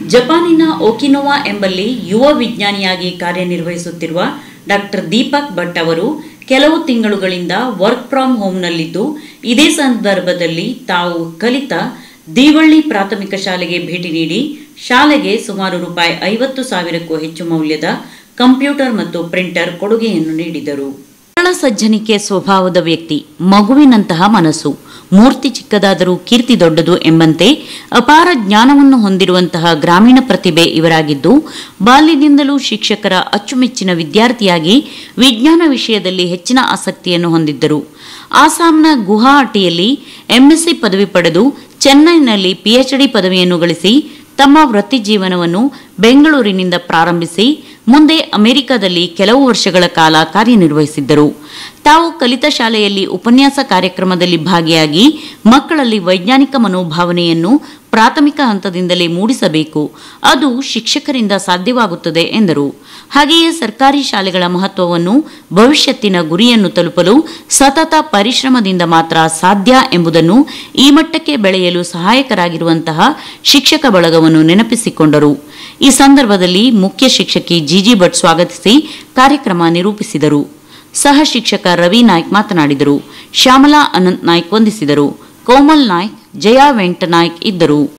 ಜಪಾನಿನ ಒಕಿನೋವಾ ಎಂಬಲ್ಲಿ ಯುವ ವಿಜ್ಞಾನಿಯಾಗಿ ಕಾರ್ಯನಿರ್ವಹಿಸುತ್ತಿರುವ ಡಾಕ್ಟರ್ ದೀಪಕ್ ಭಟ್ ಅವರು ಕೆಲವು ತಿಂಗಳುಗಳಿಂದ ವರ್ಕ್ ಫ್ರಮ್ ಹೋಮ್ನಲ್ಲಿದ್ದು ಇದೇ ಸಂದರ್ಭದಲ್ಲಿ ತಾವು ಕಲಿತ ದೀವಳ್ಳಿ ಪ್ರಾಥಮಿಕ ಶಾಲೆಗೆ ಭೇಟಿ ನೀಡಿ ಶಾಲೆಗೆ ಸುಮಾರು ರೂಪಾಯಿ ಐವತ್ತು ಸಾವಿರಕ್ಕೂ ಹೆಚ್ಚು ಮೌಲ್ಯದ ಕಂಪ್ಯೂಟರ್ ಮತ್ತು ಪ್ರಿಂಟರ್ ಕೊಡುಗೆಯನ್ನು ನೀಡಿದರು ಸರಳ ಸಜ್ಜನಿಕೆ ಸ್ವಭಾವದ ವ್ಯಕ್ತಿ ಮಗುವಿನಂತಹ ಮನಸ್ಸು ಮೂರ್ತಿ ಚಿಕ್ಕದಾದರೂ ಕೀರ್ತಿ ದೊಡ್ಡದು ಎಂಬಂತೆ ಅಪಾರ ಜ್ಞಾನವನ್ನು ಹೊಂದಿರುವಂತಹ ಗ್ರಾಮೀಣ ಪ್ರತಿಭೆ ಇವರಾಗಿದ್ದು ಬಾಲ್ಯದಿಂದಲೂ ಶಿಕ್ಷಕರ ಅಚ್ಚುಮೆಚ್ಚಿನ ವಿದ್ಯಾರ್ಥಿಯಾಗಿ ವಿಜ್ಞಾನ ವಿಷಯದಲ್ಲಿ ಹೆಚ್ಚಿನ ಆಸಕ್ತಿಯನ್ನು ಹೊಂದಿದ್ದರು ಆಸಾಂನ ಗುವಾಹಟಿಯಲ್ಲಿ ಎಂಎಸ್ಸಿ ಪದವಿ ಪಡೆದು ಚೆನ್ನೈನಲ್ಲಿ ಪಿಎಚ್ಡಿ ಪದವಿಯನ್ನು ಗಳಿಸಿ ತಮ್ಮ ವೃತ್ತಿ ಜೀವನವನ್ನು ಬೆಂಗಳೂರಿನಿಂದ ಪ್ರಾರಂಭಿಸಿ ಮುಂದೆ ಅಮೆರಿಕದಲ್ಲಿ ಕೆಲವು ವರ್ಷಗಳ ಕಾಲ ಕಾರ್ಯನಿರ್ವಹಿಸಿದ್ದರು ತಾವು ಕಲಿತ ಶಾಲೆಯಲ್ಲಿ ಉಪನ್ಯಾಸ ಕಾರ್ಯಕ್ರಮದಲ್ಲಿ ಭಾಗಿಯಾಗಿ ಮಕ್ಕಳಲ್ಲಿ ವೈಜ್ಞಾನಿಕ ಮನೋಭಾವನೆಯನ್ನು ಪ್ರಾಥಮಿಕ ಹಂತದಿಂದಲೇ ಮೂಡಿಸಬೇಕು ಅದು ಶಿಕ್ಷಕರಿಂದ ಸಾಧ್ಯವಾಗುತ್ತದೆ ಎಂದರು ಹಾಗೆಯೇ ಸರ್ಕಾರಿ ಶಾಲೆಗಳ ಮಹತ್ವವನ್ನು ಭವಿಷ್ಯತ್ತಿನ ಗುರಿಯನ್ನು ತಲುಪಲು ಸತತ ಪರಿಶ್ರಮದಿಂದ ಮಾತ್ರ ಸಾಧ್ಯ ಎಂಬುದನ್ನು ಈ ಮಟ್ಟಕ್ಕೆ ಬೆಳೆಯಲು ಸಹಾಯಕರಾಗಿರುವಂತಹ ಶಿಕ್ಷಕ ಬಳಗವನ್ನು ನೆನಪಿಸಿಕೊಂಡರು ಈ ಸಂದರ್ಭದಲ್ಲಿ ಮುಖ್ಯ ಶಿಕ್ಷಕಿ ಜಿಜಿ ಭಟ್ ಸ್ವಾಗತಿಸಿ ಕಾರ್ಯಕ್ರಮ ನಿರೂಪಿಸಿದರು ಸಹ ಶಿಕ್ಷಕ ರವಿ ನಾಯ್ಕ್ ಮಾತನಾಡಿದರು ಶ್ಯಾಮಲಾ ಅನಂತ್ ನಾಯ್ಕ್ ವಂದಿಸಿದರು ಕೋಮಲ್ ನಾಯ್ಕ್ ಜಯಾ ವೆಂಕಟ ನಾಯ್ಕ್ ಇದ್ದರು